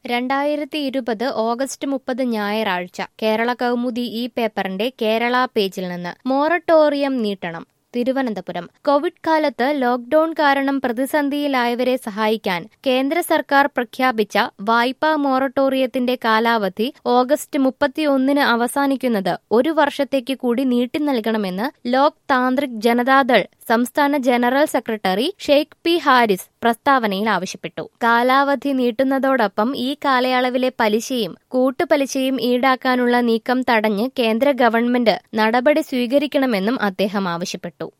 രണ്ടായിരത്തി ഇരുപത് ഓഗസ്റ്റ് മുപ്പത് ഞായറാഴ്ച കേരള കൗമുദി ഈ പേപ്പറിന്റെ കേരള പേജിൽ നിന്ന് മൊറട്ടോറിയം നീട്ടണം തിരുവനന്തപുരം കോവിഡ് കാലത്ത് ലോക്ഡൌൺ കാരണം പ്രതിസന്ധിയിലായവരെ സഹായിക്കാൻ കേന്ദ്ര സർക്കാർ പ്രഖ്യാപിച്ച വായ്പാ മൊറട്ടോറിയത്തിന്റെ കാലാവധി ഓഗസ്റ്റ് മുപ്പത്തിയൊന്നിന് അവസാനിക്കുന്നത് ഒരു വർഷത്തേക്ക് കൂടി നീട്ടി നൽകണമെന്ന് ലോക് താന്ത്രിക് ജനതാദൾ സംസ്ഥാന general secretary Sheikh P Haris പ്രസ്താവനയിൽ ആവശ്യപ്പെട്ടു കാലാവധി നീട്ടുന്നതോടൊപ്പം ഈ കാലയളവിലെ പലിശയും കൂട്ടുപലിശയും ഈടാക്കാനുള്ള നീക്കം തടഞ്ഞ് കേന്ദ്ര ഗവൺമെന്റ് നടപടി സ്വീകരിക്കണമെന്നും അദ്ദേഹം ആവശ്യപ്പെട്ടു